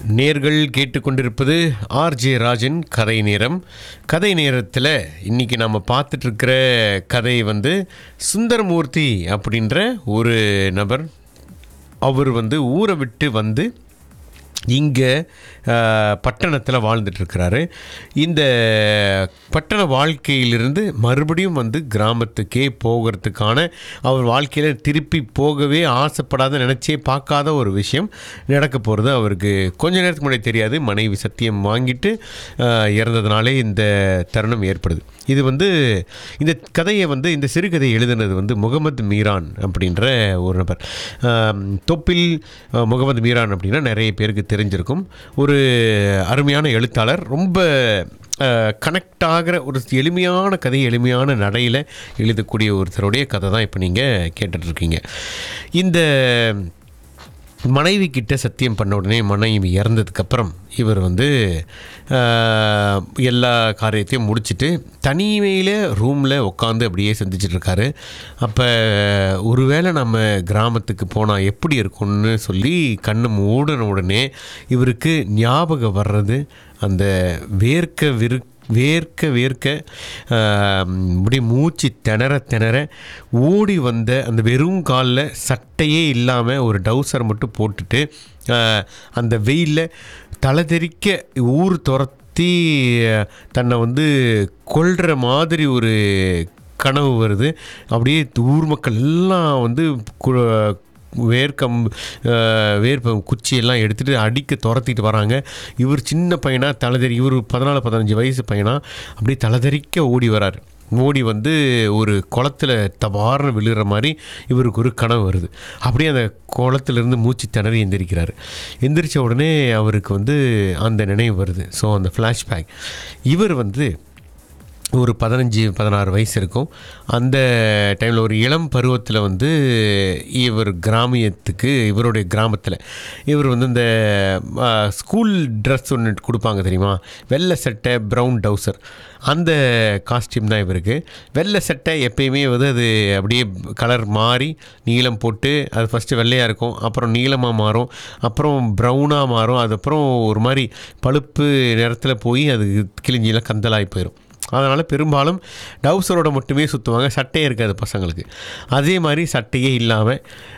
நேர்கள் கேட்டுக்கொண்டிருப்பது ஆர்ஜே ராஜன் கதை நேரம் கதை நேரத்தில் இன்றைக்கி நம்ம பார்த்துட்ருக்கிற கதை வந்து சுந்தரமூர்த்தி அப்படின்ற ஒரு நபர் அவர் வந்து ஊரை விட்டு வந்து இங்கே பட்டணத்தில் வாழ்ந்துட்டுருக்கிறாரு இந்த பட்டண வாழ்க்கையிலிருந்து மறுபடியும் வந்து கிராமத்துக்கே போகிறதுக்கான அவர் வாழ்க்கையில் திருப்பி போகவே ஆசைப்படாத நினச்சே பார்க்காத ஒரு விஷயம் நடக்க போகிறது அவருக்கு கொஞ்ச நேரத்துக்கு முன்னாடி தெரியாது மனைவி சத்தியம் வாங்கிட்டு ஆஹ், இறந்ததுனாலே இந்த தருணம் ஏற்படுது இது வந்து இந்த கதையை வந்து இந்த சிறுகதையை எழுதினது வந்து முகமது மீரான் அப்படின்ற ஒரு நபர் ஆம், தொப்பில் அஹ், முகமது மீரான் அப்படின்னா நிறைய பேருக்கு தெரிஞ்சிருக்கும் ஒரு அருமையான எழுத்தாளர் ரொம்ப கனெக்ட் ஆகிற ஒரு எளிமையான கதை எளிமையான நடையில் எழுதக்கூடிய ஒருத்தருடைய கதை தான் இப்போ நீங்கள் கேட்டுட்ருக்கீங்க இந்த மனைவி கிட்ட சத்தியம் பண்ண உடனே மனைவி இறந்ததுக்கப்புறம் இவர் வந்து ஆஹ், எல்லா காரியத்தையும் முடிச்சுட்டு தனிமையில் ரூமில் உட்காந்து அப்படியே சிந்திச்சிட்டு இருக்காரு அப்போ ஒருவேளை நம்ம கிராமத்துக்கு போனால் எப்படி இருக்கும்னு சொல்லி கண்ணு மூடின உடனே இவருக்கு ஞாபகம் வர்றது அந்த வேர்க்க விரு வேர்க்க வேர்க்க ஆஹ், அப்படியே மூச்சு திணற திணற ஓடி வந்த அந்த வெறும் காலில் சட்டையே இல்லாமல் ஒரு டவுசர் மட்டும் போட்டுட்டு ஆஹ், அந்த வெயிலில் தலை தெறிக்க ஊர் துரத்தி ஆஹ், தன்னை வந்து கொல்ற மாதிரி ஒரு கனவு வருது அப்படியே ஊர் மக்கள் எல்லாம் வந்து கு- வேர்க்கம் அஹ், வேர்ப்ப குச்சியெல்லாம் எடுத்துகிட்டு அடிக்க துரத்திட்டு வராங்க இவர் சின்ன பையனா தலைதறி இவர் பதினாலு பதினஞ்சு வயசு பையனா அப்படியே தலைதறிக்க ஓடி வரார் ஓடி வந்து ஒரு குளத்துல தபார்னு விழுகிற மாதிரி இவருக்கு ஒரு கனவு வருது அப்படியே அந்த குளத்துலேருந்து மூச்சு திணறி எந்திரிக்கிறார் எந்திரிச்ச உடனே அவருக்கு வந்து அந்த நினைவு வருது ஸோ அந்த ஃப்ளாஷ்பேக் இவர் வந்து ஒரு பதினஞ்சு பதினாறு வயசு இருக்கும் அந்த டைமில் ஒரு இளம் பருவத்தில் வந்து இவர் கிராமியத்துக்கு இவருடைய கிராமத்தில் இவர் வந்து இந்த ஆ, ஸ்கூல் ட்ரெஸ் ஒன்று கொடுப்பாங்க தெரியுமா வெள்ளை சட்டை ப்ரௌன் டவுசர் அந்த காஸ்டியூம் தான் இவருக்கு வெள்ளை சட்டை எப்பயுமே வந்து அது அப்படியே கலர் மாறி நீலம் போட்டு அது ஃபஸ்ட்டு வெள்ளையாக இருக்கும் அப்புறம் நீளமாக மாறும் அப்புறம் ப்ரௌனாக மாறும் அதுக்கப்புறம் ஒரு மாதிரி பழுப்பு நிறத்தில் போய் அது கிழிஞ்சிலாம் கந்தலாகி போயிடும் அதனால் பெரும்பாலும் டவுசரோட மட்டுமே சுற்றுவாங்க சட்டையே இருக்காது பசங்களுக்கு அதே மாதிரி சட்டையே இல்லாமல்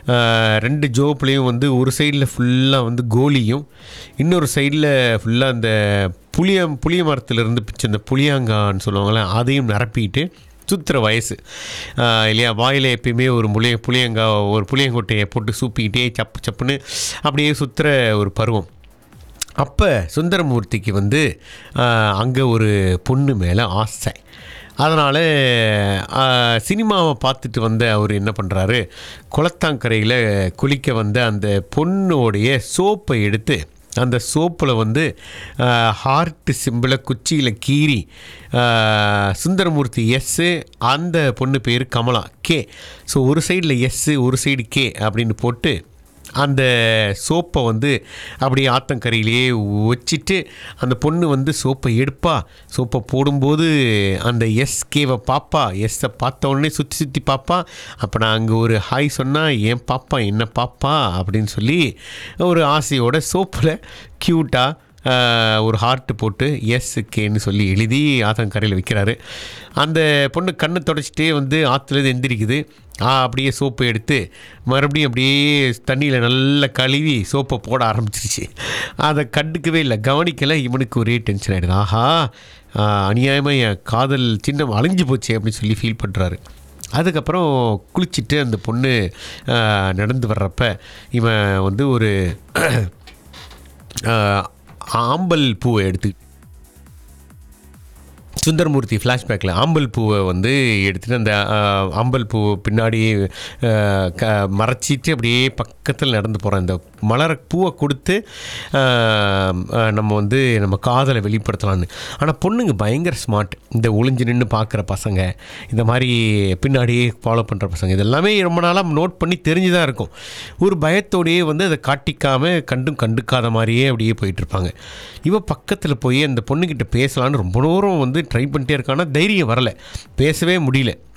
ரெண்டு ஜோப்லேயும் வந்து ஒரு சைடில் ஃபுல்லாக வந்து கோலியும் இன்னொரு சைடில் ஃபுல்லாக அந்த புளிய புளிய மரத்துலேருந்து பிச்ச அந்த புளியாங்கான்னு சொல்லுவாங்கள்ல அதையும் நிரப்பிட்டு சுற்றுற வயசு ஆஹ் இல்லையா வாயில் எப்பயுமே ஒரு முளிய புளியங்கா ஒரு புளியங்கொட்டையை போட்டு சூப்பிக்கிட்டே சப்பு சப்புன்னு அப்படியே சுற்றுற ஒரு பருவம் அப்போ சுந்தரமூர்த்திக்கு வந்து அங்கே ஒரு பொண்ணு மேலே ஆசை அதனால் சினிமாவை பார்த்துட்டு வந்த அவர் என்ன பண்ணுறாரு குளத்தாங்கரையில் குளிக்க வந்த அந்த பொண்ணோடைய சோப்பை எடுத்து அந்த சோப்பில் வந்து ஹார்ட் சிம்பிளை குச்சியில் கீறி ஆஹ், சுந்தரமூர்த்தி எஸ்ஸு அந்த பொண்ணு பேர் கமலா கே ஸோ ஒரு சைடில் எஸ்ஸு ஒரு சைடு கே அப்படின்னு போட்டு அந்த சோப்பை வந்து அப்படியே ஆத்தங்கரையிலேயே வச்சுட்டு அந்த பொண்ணு வந்து சோப்பை எடுப்பா சோப்பை போடும்போது அந்த எஸ்கேவை பாப்பா எஸ்ஸை பார்த்த உடனே சுற்றி சுற்றி பாப்பா அப்போ நான் அங்கே ஒரு ஹாய் சொன்னால் ஏன் பாப்பா என்ன பாப்பா அப்படின்னு சொல்லி ஒரு ஆசையோட சோப்பில் க்யூட்டாக ஆஹ், ஒரு ஹார்ட் போட்டு எஸ் கேன்னு சொல்லி எழுதி ஆத்தங்கரையில் வைக்கிறாரு அந்த பொண்ணு கண்ணை தொடச்சிட்டே வந்து ஆற்றுலேருந்து எந்திரிக்குது ஆ, அப்படியே சோப்பை எடுத்து மறுபடியும் அப்படியே தண்ணியில் நல்லா கழுவி சோப்பை போட ஆரம்பிச்சிருச்சு அதை கண்டுக்கவே இல்லை கவனிக்கலை இவனுக்கு ஒரே டென்ஷன் ஆகிடுது ஆஹா அநியாயமாக என் காதல் சின்னம் அழிஞ்சு போச்சு அப்படின்னு சொல்லி ஃபீல் பண்ணுறாரு அதுக்கப்புறம் குளிச்சுட்டு அந்த பொண்ணு ஆஹ், நடந்து வர்றப்ப இவன் வந்து ஒரு ஆஹ், ஆம்பல் பூவை எடுத்து சுந்தரமூர்த்தி ஃப்ளாஷ்பேக்கில் ஆம்பல் பூவை வந்து எடுத்துகிட்டு அந்த ஆஹ், ஆம்பல் பூவை பின்னாடி ஆஹ், க மறைச்சிட்டு அப்படியே பக்கத்தில் நடந்து போகிறேன் இந்த மலர பூவை கொடுத்து ஆஹ், ஆஹ், நம்ம வந்து நம்ம காதலை வெளிப்படுத்தலான்னு ஆனால் பொண்ணுங்க பயங்கர ஸ்மார்ட் இந்த ஒளிஞ்சு நின்று பார்க்குற பசங்க இந்த மாதிரி பின்னாடியே ஃபாலோ பண்ணுற பசங்க இதெல்லாமே ரொம்ப நாளாக நோட் பண்ணி தெரிஞ்சு தான் இருக்கும் ஒரு பயத்தோடையே வந்து அதை காட்டிக்காமல் கண்டும் கண்டுக்காத மாதிரியே அப்படியே போயிட்டுருப்பாங்க இவ பக்கத்தில் போய் அந்த பொண்ணுக்கிட்ட பேசலான்னு ரொம்ப நேரம் வந்து ட்ரை பண்ணிட்டே இருக்கானா தைரியம் வரல பேசவே முடியல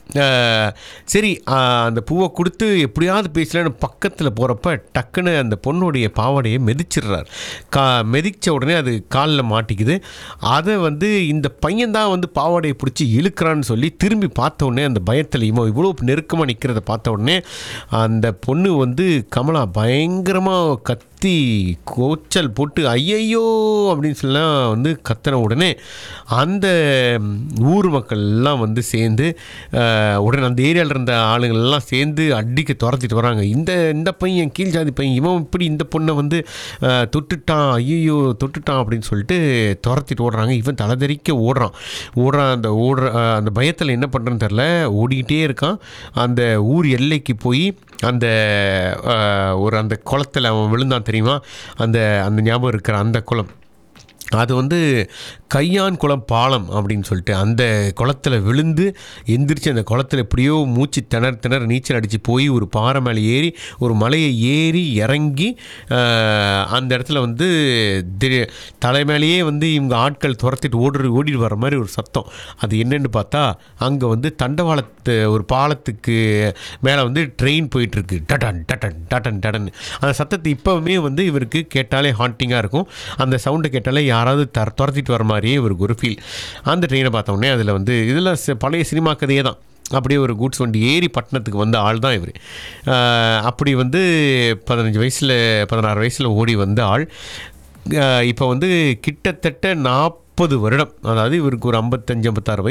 அஹ், சரி அஹ், அந்த பூவை கொடுத்து எப்படியாவது பேசலான்னு பக்கத்தில் போகிறப்ப டக்குன்னு அந்த பொண்ணுடைய பாவாடையை மிதிச்சிடுறார் கா மிதித்த உடனே அது காலில் மாட்டிக்குது அதை வந்து இந்த பையன் தான் வந்து பாவாடையை பிடிச்சி இழுக்கிறான்னு சொல்லி திரும்பி பார்த்த உடனே அந்த பயத்தில் இவன் இவ்வளோ நெருக்கமாக நிற்கிறத பார்த்த உடனே அந்த பொண்ணு வந்து கமலா பயங்கரமாக கத்தி கோச்சல் போட்டு ஐயையோ அப்படின்னு சொல்லலாம் வந்து கத்தின உடனே அந்த ம், ஊர் மக்கள் எல்லாம் வந்து சேர்ந்து அஹ், உடனே அந்த ஏரியாவில் இருந்த ஆளுங்கள் எல்லாம் சேர்ந்து அடிக்க துரத்திட்டு வராங்க இந்த இந்த பையன் கீழ் ஜாதி பையன் இவன் இப்படி இந்த பொண்ணை வந்து அஹ், தொட்டுட்டான் ஐயோ தொட்டுட்டான் அப்படின்னு சொல்லிட்டு துரத்திட்டு ஓடுறாங்க இவன் தலைதெறிக்க ஓடுறான் ஓடுறான் அந்த ஓடுற அஹ், அந்த பயத்தில் என்ன பண்ணுறன்னு தெரில ஓடிக்கிட்டே இருக்கான் அந்த ஊர் எல்லைக்கு போய் அந்த அஹ், ஒரு அந்த குளத்தில் அவன் விழுந்தான் தெரியுமா அந்த அந்த ஞாபகம் இருக்கிற அந்த குளம் அது வந்து கையான் குளம் பாலம் அப்படின்னு சொல்லிட்டு அந்த குளத்தில் விழுந்து எந்திரிச்சு அந்த குளத்தில் எப்படியோ மூச்சு திணற திணற நீச்சல் அடித்து போய் ஒரு பாறை மேலே ஏறி ஒரு மலையை ஏறி இறங்கி ஆஹ், அந்த இடத்துல வந்து திரு தலை மேலேயே வந்து இவங்க ஆட்கள் துரத்திட்டு ஓடி ஓடிட்டு வர மாதிரி ஒரு சத்தம் அது என்னன்னு பார்த்தா அங்கே வந்து தண்டவாளத்து ஒரு பாலத்துக்கு மேலே வந்து ட்ரெயின் போயிட்டுருக்கு டடன் டடன் டடன் டடன் அந்த சத்தத்தை இப்போவுமே வந்து இவருக்கு கேட்டாலே ஹாண்டிங்காக இருக்கும் அந்த சவுண்டை கேட்டாலே யாராவது தர துரத்திட்டு வர மாதிரியே இவருக்கு ஒரு ஃபீல் அந்த ட்ரெயினை பார்த்த உடனே அதில் வந்து இதெல்லாம் ச- பழைய சினிமா கதையே தான் அப்படியே ஒரு கூட்ஸ் வண்டி ஏறி பட்டணத்துக்கு வந்த ஆள் தான் இவர் அப்படி வந்து பதினஞ்சு வயசில் பதினாறு வயசில் ஓடி வந்த ஆள் இப்போ வந்து கிட்டத்தட்ட நாற்பது வருடம் அதாவது இவருக்கு ஒரு ஐம்பத்தஞ்சு ஐம்பத்தாறு வயசு